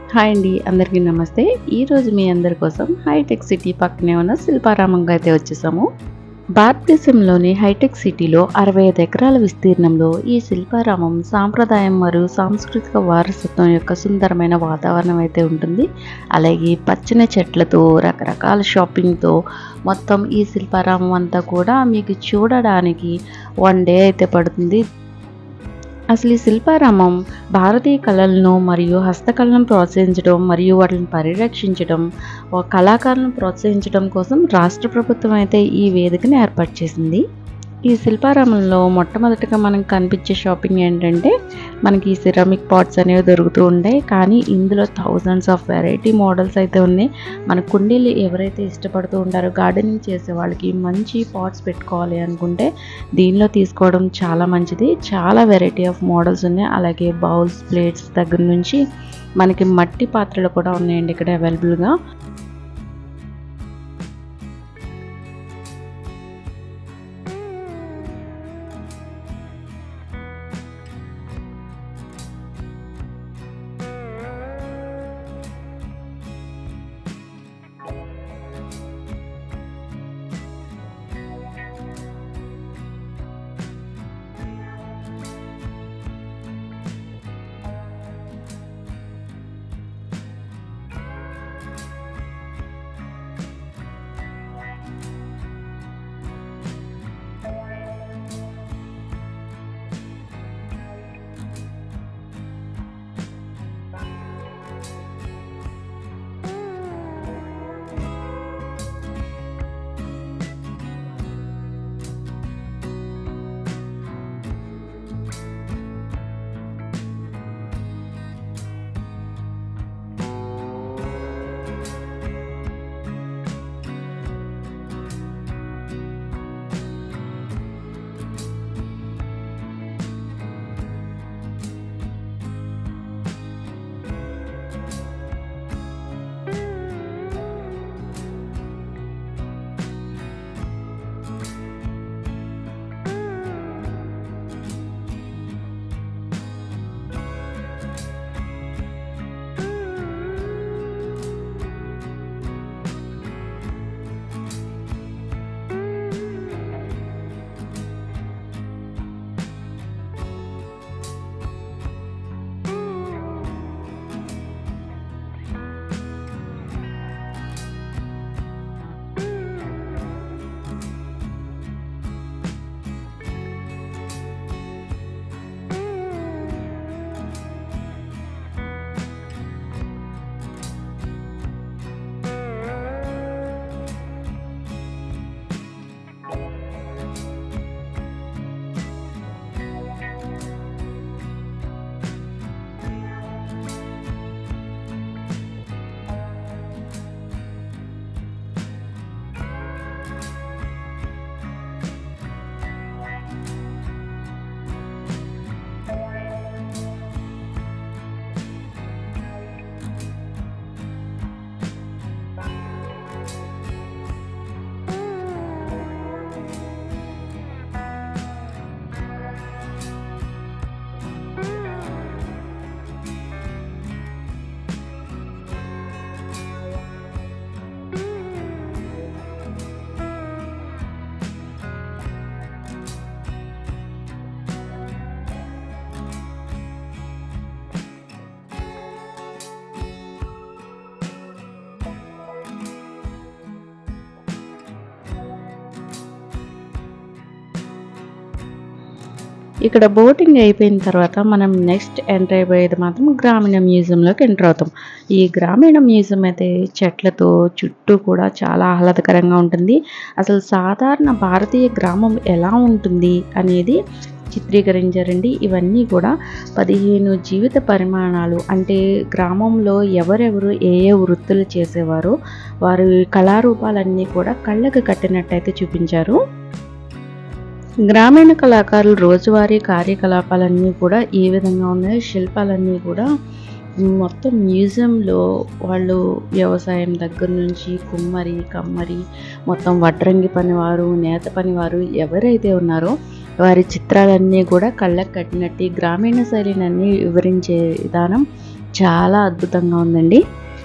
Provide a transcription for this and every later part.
hi అండి అందరికీ నమస్తే ఈరోజు మీ అందరి కోసం హైటెక్ సిటీ పక్కనే ఉన్న శిల్పారామంగా అయితే వచ్చేసాము భారతదేశంలోని హైటెక్ సిటీలో అరవై ఐదు ఎకరాల విస్తీర్ణంలో ఈ శిల్పారామం సాంప్రదాయం మరియు సాంస్కృతిక వారసత్వం యొక్క సుందరమైన వాతావరణం అయితే ఉంటుంది అలాగే పచ్చని చెట్లతో రకరకాల షాపింగ్తో మొత్తం ఈ శిల్పారామం అంతా కూడా మీకు చూడడానికి వన్ డే అయితే పడుతుంది అసలు ఈ శిల్పారామం భారతీయ కళలను మరియు హస్తకళలను ప్రోత్సహించడం మరియు వాటిని పరిరక్షించడం ఒక కళాకారులను ప్రోత్సహించడం కోసం రాష్ట్ర ప్రభుత్వం అయితే ఈ వేదికను ఏర్పాటు చేసింది ఈ శిల్పారామంలో మొట్టమొదటిగా మనకు కనిపించే షాపింగ్ ఏంటంటే మనకి ఈ సిరామిక్ పాట్స్ అనేవి దొరుకుతూ ఉంటాయి కానీ ఇందులో థౌజండ్స్ ఆఫ్ వెరైటీ మోడల్స్ అయితే ఉన్నాయి మన కుండీలు ఎవరైతే ఇష్టపడుతూ ఉంటారో గార్డెనింగ్ చేసే వాళ్ళకి మంచి పాట్స్ పెట్టుకోవాలి అనుకుంటే దీనిలో తీసుకోవడం చాలా మంచిది చాలా వెరైటీ ఆఫ్ మోడల్స్ ఉన్నాయి అలాగే బౌల్స్ ప్లేట్స్ దగ్గర నుంచి మనకి మట్టి పాత్రలు కూడా ఉన్నాయండి ఇక్కడ అవైలబుల్గా ఇక్కడ బోటింగ్ అయిపోయిన తర్వాత మనం నెక్స్ట్ ఎంటర్ అయిపోయేది మాత్రం గ్రామీణ మ్యూజియంలోకి ఎంటర్ అవుతాం ఈ గ్రామీణ మ్యూజియం అయితే చెట్లతో చుట్టూ కూడా చాలా ఆహ్లాదకరంగా ఉంటుంది అసలు సాధారణ భారతీయ గ్రామం ఎలా ఉంటుంది అనేది చిత్రీకరించారండి ఇవన్నీ కూడా పదిహేను జీవిత పరిమాణాలు అంటే గ్రామంలో ఎవరెవరు ఏ ఏ వృత్తులు చేసేవారో వారి కళారూపాలన్నీ కూడా కళ్ళకు కట్టినట్టయితే చూపించారు గ్రామీణ కళాకారులు రోజువారీ కార్యకలాపాలన్నీ కూడా ఏ విధంగా ఉన్నాయో శిల్పాలన్నీ కూడా మొత్తం మ్యూజియంలో వాళ్ళు వ్యవసాయం దగ్గర నుంచి కుమ్మరి కమ్మరి మొత్తం వడ్రంగి పనివారు నేత పనివారు ఎవరైతే ఉన్నారో వారి చిత్రాలన్నీ కూడా కళ్ళకు కట్టినట్టు గ్రామీణ శైలిని అన్నీ వివరించే విధానం చాలా అద్భుతంగా ఉందండి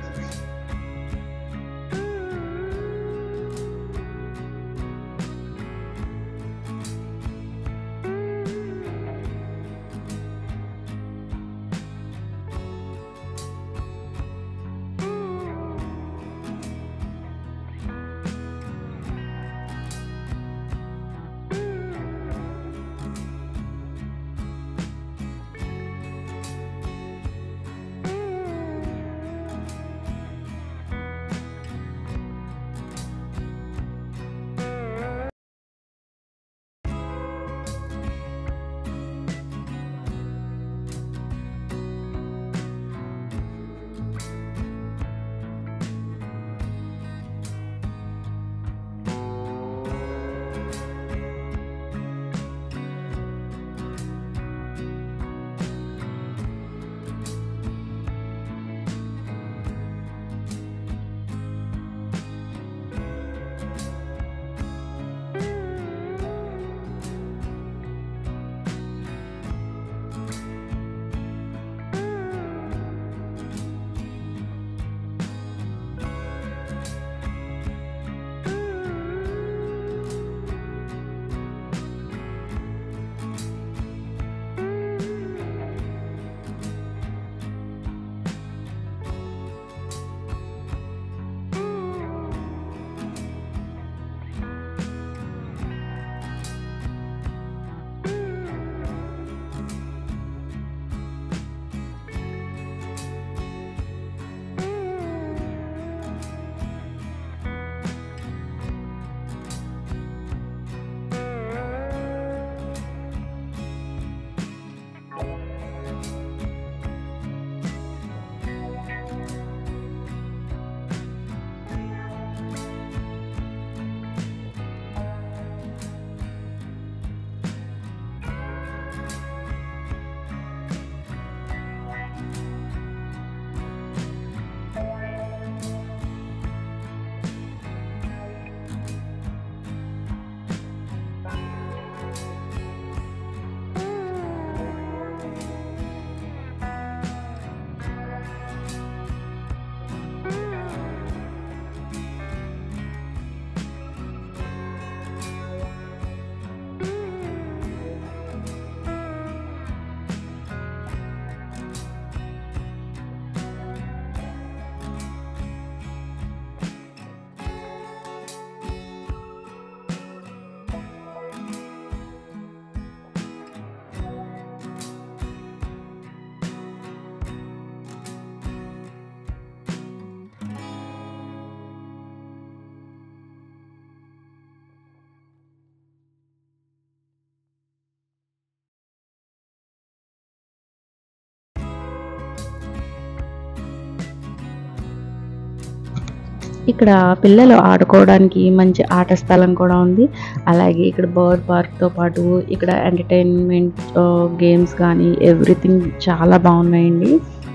ఇక్కడ పిల్లలు ఆడుకోవడానికి మంచి ఆట స్థలం కూడా ఉంది అలాగే ఇక్కడ బర్డ్ పార్క్తో పాటు ఇక్కడ ఎంటర్టైన్మెంట్ గేమ్స్ కానీ ఎవ్రీథింగ్ చాలా బాగున్నాయండి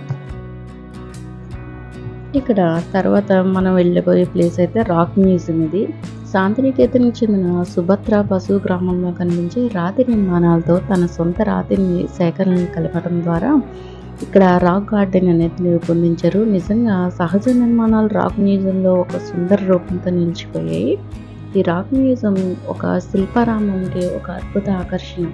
ఇక్కడ తర్వాత మనం వెళ్ళిపోయే ప్లేస్ అయితే రాక్ మ్యూజియం ఇది శాంతినికేతన్కి చెందిన సుభద్ర బసు గ్రామంలో కనిపించే రాతి నిర్మాణాలతో తన సొంత రాతిని సేకరణలు కలపడం ద్వారా ఇక్కడ రాక్ గార్డెన్ అనేది రూపొందించారు నిజంగా సహజ నిర్మాణాలు రాక్ మ్యూజియంలో ఒక సుందర రూపంతో నిలిచిపోయాయి ఈ రాక్ మ్యూజియం ఒక శిల్పారామంకి ఒక అద్భుత ఆకర్షణ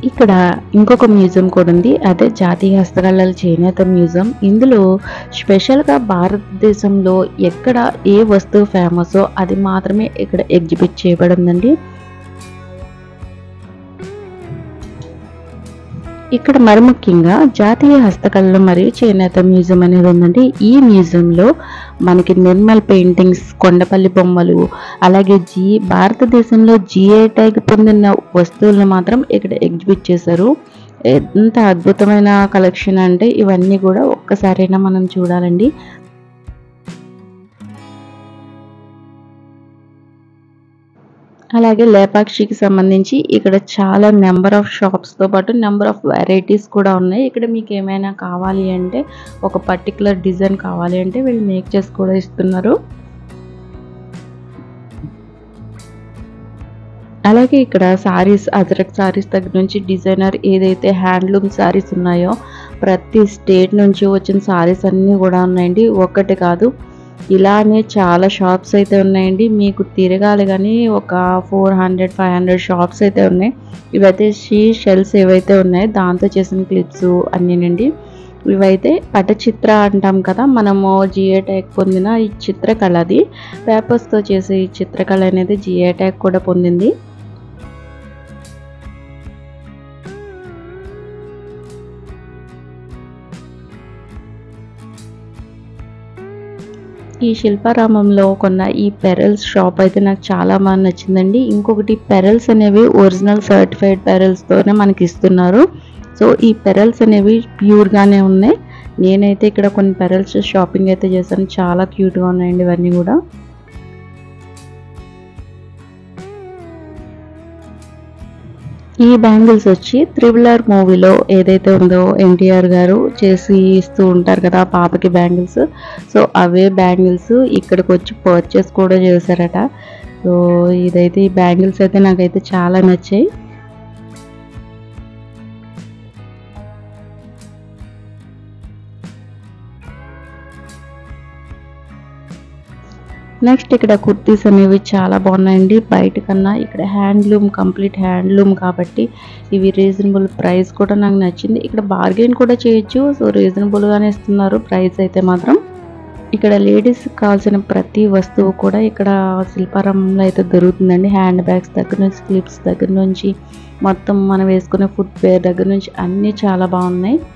ఇక్కడ ఇంకొక మ్యూజియం కూడా ఉంది అదే జాతీయ హస్తకళల చేనేత మ్యూజియం ఇందులో స్పెషల్గా భారతదేశంలో ఎక్కడ ఏ వస్తువు ఫేమసో అది మాత్రమే ఇక్కడ ఎగ్జిబిట్ చేయబడిందండి ఇక్కడ మరి ముఖ్యంగా జాతీయ హస్తకళలు మరియు చేనేత మ్యూజియం అనేది ఉందండి ఈ మ్యూజియంలో మనకి నిర్మల్ పెయింటింగ్స్ కొండపల్లి బొమ్మలు అలాగే జీ భారతదేశంలో జిఐ ట్యాగ్ పొందిన వస్తువులను మాత్రం ఇక్కడ ఎగ్జిబిట్ చేశారు ఎంత అద్భుతమైన కలెక్షన్ అంటే ఇవన్నీ కూడా ఒక్కసారైనా మనం చూడాలండి అలాగే లేపాక్షికి సంబంధించి ఇక్కడ చాలా నెంబర్ ఆఫ్ షాప్స్తో పాటు నెంబర్ ఆఫ్ వెరైటీస్ కూడా ఉన్నాయి ఇక్కడ మీకు ఏమైనా కావాలి అంటే ఒక పర్టికులర్ డిజైన్ కావాలి అంటే వీళ్ళు మేక్ చేసి కూడా ఇస్తున్నారు అలాగే ఇక్కడ సారీస్ అజరక్ సారీస్ దగ్గర నుంచి డిజైనర్ ఏదైతే హ్యాండ్లూమ్ సారీస్ ఉన్నాయో ప్రతి స్టేట్ నుంచి వచ్చిన సారీస్ అన్నీ కూడా ఉన్నాయండి ఒక్కటి కాదు ఇలానే చాలా షాప్స్ అయితే ఉన్నాయండి మీకు తిరగాలి కానీ ఒక four hundred five hundred shops అయితే ఉన్నాయి ఇవైతే షీ షెల్స్ ఏవైతే ఉన్నాయో దాంతో చేసిన క్లిప్స్ అన్నీనండి ఇవైతే పటచిత్ర అంటాం కదా మనము జిఏ ట్యాగ్ పొందిన ఈ చిత్రకళ అది పేపర్స్తో చేసే ఈ చిత్రకళ అనేది జిఏ ట్యాగ్ కూడా పొందింది ఈ శిల్పారామంలో కొన్న ఈ పెరల్స్ షాప్ అయితే నాకు చాలా బాగా నచ్చిందండి ఇంకొకటి పెరల్స్ అనేవి ఒరిజినల్ సర్టిఫైడ్ పెరల్స్తోనే మనకి ఇస్తున్నారు సో ఈ పెరల్స్ అనేవి ప్యూర్గానే ఉన్నాయి నేనైతే ఇక్కడ కొన్ని పెరల్స్ షాపింగ్ అయితే చేశాను చాలా క్యూట్గా ఉన్నాయండి ఇవన్నీ కూడా ఈ బ్యాంగిల్స్ వచ్చి త్రిబులర్ మూవీలో ఏదైతే ఉందో ఎన్టీఆర్ గారు చేసి ఇస్తూ ఉంటారు కదా ఆ పాపకి బ్యాంగిల్స్ సో అవే బ్యాంగిల్స్ ఇక్కడికి వచ్చి పర్చేస్ కూడా చేశారట సో ఇదైతే ఈ బ్యాంగిల్స్ అయితే నాకైతే చాలా నచ్చాయి నెక్స్ట్ ఇక్కడ కుర్తీస్ అనేవి చాలా బాగున్నాయండి బయట కన్నా ఇక్కడ హ్యాండ్లూమ్ కంప్లీట్ హ్యాండ్లూమ్ కాబట్టి ఇవి రీజనబుల్ ప్రైస్ కూడా నాకు నచ్చింది ఇక్కడ బార్గెన్ కూడా చేయొచ్చు సో రీజనబుల్గానే ఇస్తున్నారు ప్రైస్ అయితే మాత్రం ఇక్కడ లేడీస్ కావాల్సిన ప్రతి వస్తువు కూడా ఇక్కడ శిల్పారామంలో అయితే దొరుకుతుందండి హ్యాండ్ బ్యాగ్స్ దగ్గర నుంచి క్లిప్స్ దగ్గర నుంచి మొత్తం మనం వేసుకునే ఫుట్ వేర్ దగ్గర నుంచి అన్నీ చాలా బాగున్నాయి